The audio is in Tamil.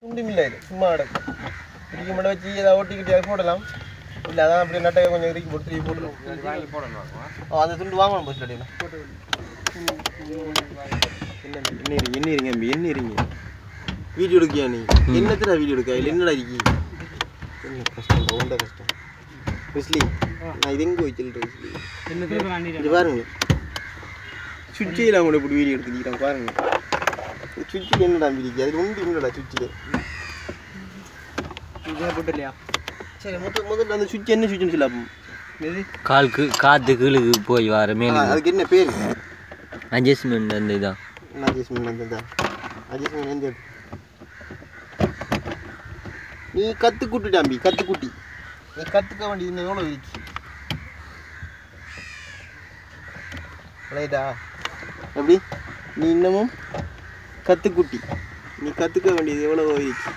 ஒன்றும் இல்லை இது சும்மா கிடக்கும் இறுக்கி மட்டும் வச்சு ஏதாவது ஓட்டிக்கிட்டே போடலாம் இல்லை அதான் அப்படியே நட்டையை கொஞ்சம் இறுக்கி போட்டு திருப்பி போட்டுருவோம் வாங்கி போடணும் ஓ, அந்த துண்டு வாங்கணும் போச்சு என்ன என்ன இருங்க என்ன இருங்க தம்பி என்ன இருங்க வீடியோ எடுக்கியா நீ என்னத்துல வீடியோ எடுக்க இல்லை என்னடா இருக்கி என்ன கஷ்டம் ரொம்ப கஷ்டம் விஸ்லி நான் இது எங்கே வச்சுட்டு விஸ்லி இது பாருங்க சுவிட்சில் அவங்க இப்படி வீடியோ எடுத்துக்கிட்டான் பாருங்க சுவிட்சில் என்னடா இருக்கு அது ஒன்று இல்லைடா சுவிட்சில் சரி முதல் முதல்ல அந்த சுவிட்ச் என்ன சுவிட்ச்னு சொல்ல எது காலுக்கு காற்று கீழுக்கு போய் வர ஆ, மேலே அதுக்கு என்ன பேர் அட்ஜஸ்ட்மெண்ட் அந்த இதான் அட்ஜஸ்ட்மெண்ட் அந்த அட்ஜஸ்ட்மெண்ட் எந்த நீ கற்றுக்குட்டு தம்பி கற்றுக்குட்டி நீ கற்றுக்க வேண்டியது இன்னும் எவ்வளோ இருக்கு ரைட்டா எப்படி நீ இன்னமும் கற்றுக்குட்டி நீ கற்றுக்க வேண்டியது எவ்வளோ இருக்கு